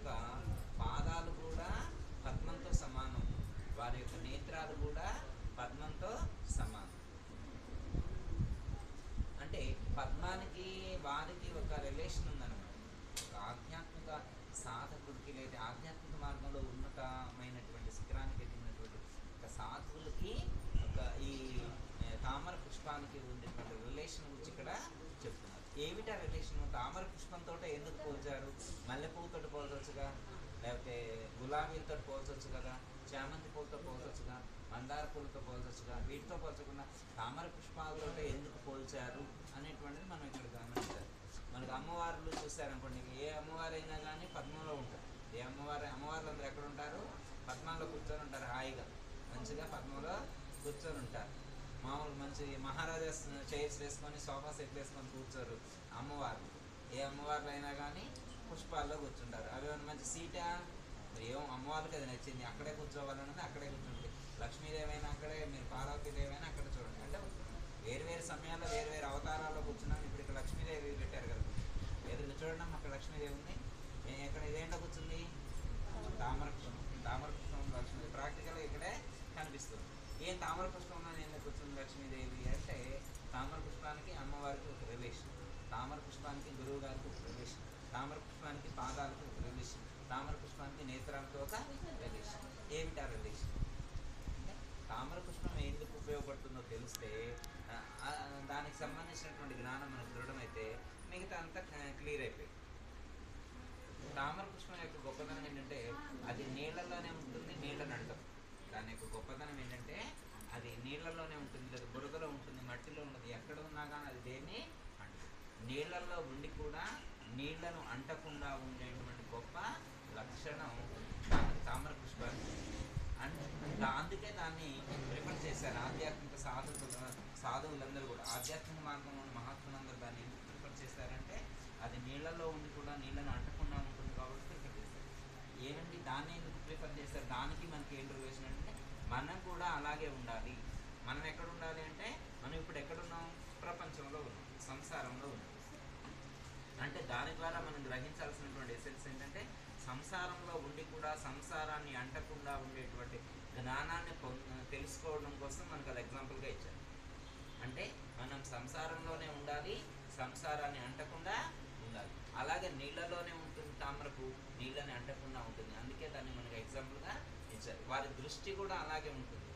యొక్క పాదాలు కూడా పద్మంతో సమానం వారి యొక్క నేత్రాలు కూడా పద్మంతో సమానం అంటే పద్మానికి వారికి ఒక రిలేషన్ ఉందన్నమాట ఒక ఆధ్యాత్మిక సాధకుడికి లేదా ఆధ్యాత్మిక మార్గంలో ఉన్నతమైనటువంటి శిఖరానికి ఎదిగినటువంటి ఒక సాధువులకి ఒక ఈ ఏ, తామర పుష్పానికి ఉండేటువంటి రిలేషన్ గురించి ఇక్కడ చెప్తున్నారు ఏమిటా రిలేషన్ తామర పుష్పంతో ఎందుకు పోల్చారు మల్లెపూలతో పోల్చొచ్చుగా లేకపోతే గులాబీలతో పోల్చొచ్చు కదా చామంతి పూలతో పోల్చొచ్చుగా మందార పూలతో పోల్చొచ్చుగా వీటితో పోల్చకుండా తామర పుష్పాలతో ఎందుకు పోల్చారు అనేటువంటిది మనం ఇక్కడ గమనించాలి మనకు అమ్మవార్లు చూసారనుకోండి ఏ అమ్మవారు అయినా కానీ పద్మంలో ఉంటారు ఏ అమ్మవారు అమ్మవార్లు అందరూ ఎక్కడ ఉంటారు పద్మంలో కూర్చొని ఉంటారు హాయిగా మంచిగా పద్మంలో కూర్చొని ఉంటారు మామూలు మంచి మహారాజా చైర్స్ వేసుకొని సోఫా సెట్ వేసుకొని కూర్చోరు అమ్మవార్లు ఏ అమ్మవార్లు అయినా కానీ పుష్పాల్లో కూర్చుంటారు అవి ఏమైనా మంచి సీటా మరి ఏమో అమ్మవారికి అది నచ్చింది అక్కడే కూర్చోవాలన్నది అక్కడే కూర్చుంటుంది లక్ష్మీదేవి అయినా అక్కడే మీరు పార్వతీదేవి అయినా అక్కడే చూడండి అంటే వేరు వేరు సమయాల్లో వేరు వేరు అవతారాల్లో కూర్చున్నాం ఇప్పుడు ఇక్కడ లక్ష్మీదేవి పెట్టారు కదా ఎదురు చూడడం అక్కడ లక్ష్మీదేవి ఉంది ఏ- ఎక్కడ ఇదేంటో కూర్చుంది తామర పుష్పం తామర పుష్పం లక్ష్మీదేవి ప్రాక్టికల్గా ఇక్కడే కనిపిస్తుంది ఏం తామర పుష్పంలో ఎందుకు కూర్చుంది లక్ష్మీదేవి అంటే తామర పుష్పానికి అమ్మవారికి ఒక రిలేషన్ తామర పుష్పానికి గురువు గారికి ఒక రిలేషన్ తామర పుష్పానికి పాదాలకు ఒక రిలేషన్ తామర పుష్పానికి నేత్రాలతో ఒక రిలేషన్ ఏమిటి ఆ రిలేషన్ అంటే తామర పుష్పం ఎందుకు ఉపయోగపడుతుందో తెలిస్తే ఆ, ఆ, దానికి సంబంధించినటువంటి జ్ఞానం మనకు దృఢమైతే మిగతా అంతా క్లియర్ అయిపోయింది తామర పుష్పం యొక్క గొప్పతనం ఏంటంటే అది నీళ్ళలోనే ఉంటుంది నీళ్ళని అంటాం దాని యొక్క గొప్పతనం ఏంటంటే అది నీళ్ళలోనే ఉంటుంది లేదా బురదలో ఉంటుంది మట్టిలో ఉంటుంది ఎక్కడ ఉన్నా కానీ అది దేన్ని అంటుంది నీళ్ళల్లో ఉండి కూడా నీళ్లను అంటకుండా ఉండేటువంటి గొప్ప లక్షణం తా- తామర పుష్పానికి అండ్ దా- అందుకే దాన్ని ప్రిఫర్ చేశారు ఆధ్యాత్మిక సాధకులు సాధువులందరూ కూడా ఆధ్యాత్మిక మార్గంలో ఉన్న మహాత్ములందరూ దాన్ని ఎందుకు ప్రిఫర్ చేశారంటే అది నీళ్ళలో ఉండి కూడా నీళ్ళను అంటకుండా ఉంటుంది కాబట్టి ప్రిఫర్ చేశారు ఏమండి దాన్ని ఎందుకు ప్రిఫర్ చేశారు దానికి మనకి ఏం రిలేషన్ అంటే మనం కూడా అలాగే ఉండాలి మనం ఎక్కడ ఉండాలి అంటే మనం ఇప్పుడు ఎక్కడున్నాం ప్రపంచంలో ఉన్నాం సంసారంలో ఉన్నాం అంటే దాని ద్వారా మనం గ్రహించాల్సినటువంటి ఎసెన్స్ ఏంటంటే సంసారంలో ఉండి కూడా సంసారాన్ని అంటకుండా ఉండేటువంటి జ్ఞానాన్ని పొంద తెలుసుకోవడం కోసం మనకు అది ఎగ్జాంపుల్గా ఇచ్చారు అంటే మనం సంసారంలోనే ఉండాలి సంసారాన్ని అంటకుండా ఉండాలి అలాగే నీళ్ళలోనే ఉంటుంది తామరకు నీళ్ళని అంటకుండా ఉంటుంది అందుకే దాన్ని మనకు ఎగ్జాంపుల్గా ఇచ్చారు వారి దృష్టి కూడా అలాగే ఉంటుంది